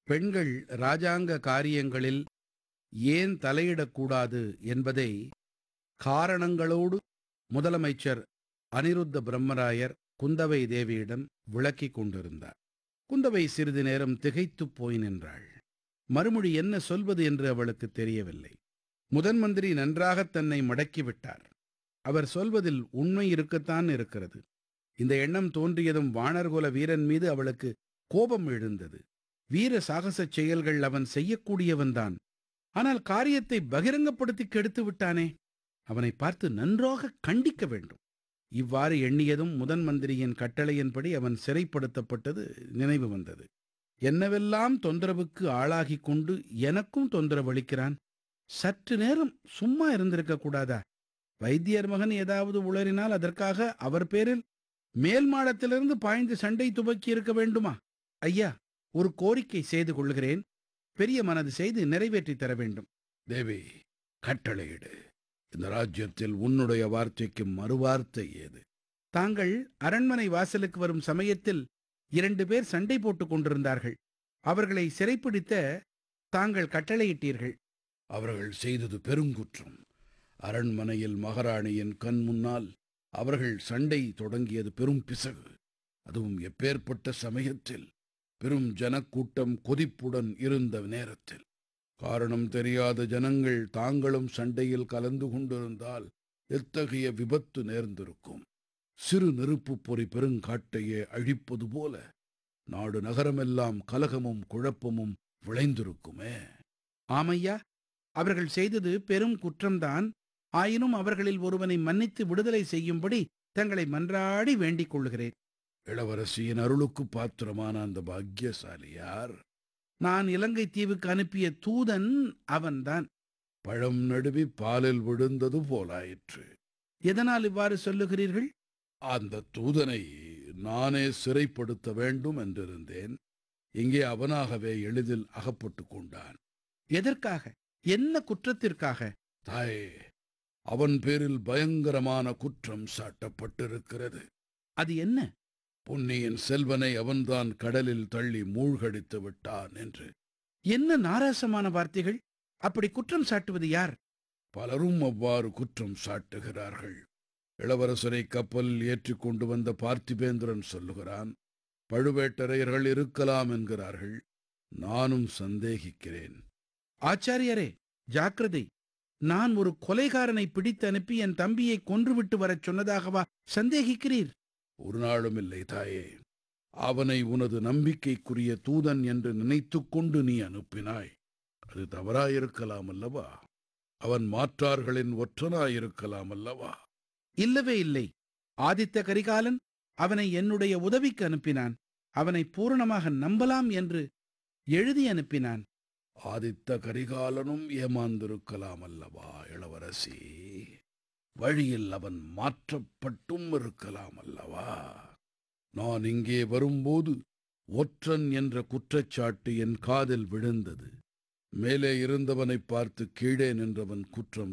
பெண்கள் இராஜாங்க காரியங்களில் ஏன் தலையிடக்கூடாது என்பதை காரணங்களோடு முதலமைச்சர் அனிருத்த பிரம்மராயர் குந்தவை தேவியிடம் விளக்கிக் கொண்டிருந்தார் குந்தவை சிறிது நேரம் திகைத்துப் போய் நின்றாள் மறுமொழி என்ன சொல்வது என்று அவளுக்கு தெரியவில்லை முதன் மந்திரி நன்றாக தன்னை மடக்கிவிட்டார் அவர் சொல்வதில் உண்மை இருக்கத்தான் இருக்கிறது இந்த எண்ணம் தோன்றியதும் வானர்குல வீரன் மீது அவளுக்கு கோபம் எழுந்தது வீர சாகசச் செயல்கள் அவன் செய்யக்கூடியவன்தான் ஆனால் காரியத்தை பகிரங்கப்படுத்தி கெடுத்து விட்டானே அவனை பார்த்து நன்றாக கண்டிக்க வேண்டும் இவ்வாறு எண்ணியதும் முதன் மந்திரியின் கட்டளையின்படி அவன் சிறைப்படுத்தப்பட்டது நினைவு வந்தது என்னவெல்லாம் தொந்தரவுக்கு ஆளாகிக் கொண்டு எனக்கும் தொந்தரவு அளிக்கிறான் சற்று நேரம் சும்மா இருந்திருக்க கூடாதா வைத்தியர் மகன் ஏதாவது உளறினால் அதற்காக அவர் பேரில் மேல் மாடத்திலிருந்து பாய்ந்து சண்டை துவக்கி இருக்க வேண்டுமா ஐயா ஒரு கோரிக்கை செய்து கொள்கிறேன் பெரிய மனது செய்து நிறைவேற்றித் தர வேண்டும் தேவி கட்டளையிடு இந்த ராஜ்யத்தில் உன்னுடைய வார்த்தைக்கு மறுவார்த்தை ஏது தாங்கள் அரண்மனை வாசலுக்கு வரும் சமயத்தில் இரண்டு பேர் சண்டை போட்டுக் கொண்டிருந்தார்கள் அவர்களை சிறைப்பிடித்த தாங்கள் கட்டளையிட்டீர்கள் அவர்கள் செய்தது பெருங்குற்றம் அரண்மனையில் மகாராணியின் கண் முன்னால் அவர்கள் சண்டை தொடங்கியது பெரும் பிசகு அதுவும் எப்பேற்பட்ட சமயத்தில் பெரும் ஜனக்கூட்டம் கொதிப்புடன் இருந்த நேரத்தில் காரணம் தெரியாத ஜனங்கள் தாங்களும் சண்டையில் கலந்து கொண்டிருந்தால் எத்தகைய விபத்து நேர்ந்திருக்கும் சிறு நெருப்புப் பொறி பெருங்காட்டையே அழிப்பது போல நாடு நகரமெல்லாம் கலகமும் குழப்பமும் விளைந்திருக்குமே ஆமையா அவர்கள் செய்தது பெரும் குற்றம்தான் ஆயினும் அவர்களில் ஒருவனை மன்னித்து விடுதலை செய்யும்படி தங்களை மன்றாடி வேண்டிக் கொள்கிறேன் இளவரசியின் அருளுக்கு பாத்திரமான அந்த பாக்கியசாலி யார் நான் இலங்கை தீவுக்கு அனுப்பிய தூதன் அவன்தான் பழம் நடுவி பாலில் விழுந்தது போலாயிற்று எதனால் இவ்வாறு சொல்லுகிறீர்கள் அந்த தூதனை நானே சிறைப்படுத்த வேண்டும் என்றிருந்தேன் இங்கே அவனாகவே எளிதில் அகப்பட்டுக் கொண்டான் எதற்காக என்ன குற்றத்திற்காக தாயே அவன் பேரில் பயங்கரமான குற்றம் சாட்டப்பட்டிருக்கிறது அது என்ன பொன்னியின் செல்வனை அவன்தான் கடலில் தள்ளி மூழ்கடித்து விட்டான் என்று என்ன நாராசமான வார்த்தைகள் அப்படி குற்றம் சாட்டுவது யார் பலரும் அவ்வாறு குற்றம் சாட்டுகிறார்கள் இளவரசரை கப்பலில் ஏற்றிக் கொண்டு வந்த பார்த்திபேந்திரன் சொல்லுகிறான் பழுவேட்டரையர்கள் இருக்கலாம் என்கிறார்கள் நானும் சந்தேகிக்கிறேன் ஆச்சாரியரே ஜாக்கிரதை நான் ஒரு கொலைகாரனை பிடித்து அனுப்பி என் தம்பியை கொன்றுவிட்டு வரச் சொன்னதாகவா சந்தேகிக்கிறீர் ஒரு நாளும் இல்லை தாயே அவனை உனது நம்பிக்கைக்குரிய தூதன் என்று நினைத்துக் கொண்டு நீ அனுப்பினாய் அது தவறாயிருக்கலாம் அல்லவா அவன் மாற்றார்களின் ஒற்றனாயிருக்கலாம் அல்லவா இல்லவே இல்லை ஆதித்த கரிகாலன் அவனை என்னுடைய உதவிக்கு அனுப்பினான் அவனை பூரணமாக நம்பலாம் என்று எழுதி அனுப்பினான் ஆதித்த கரிகாலனும் ஏமாந்திருக்கலாம் அல்லவா இளவரசி வழியில் அவன் மாற்றப்பட்டும் இருக்கலாம் அல்லவா நான் இங்கே வரும்போது ஒற்றன் என்ற குற்றச்சாட்டு என் காதில் விழுந்தது மேலே இருந்தவனைப் பார்த்து கீழே நின்றவன் குற்றம்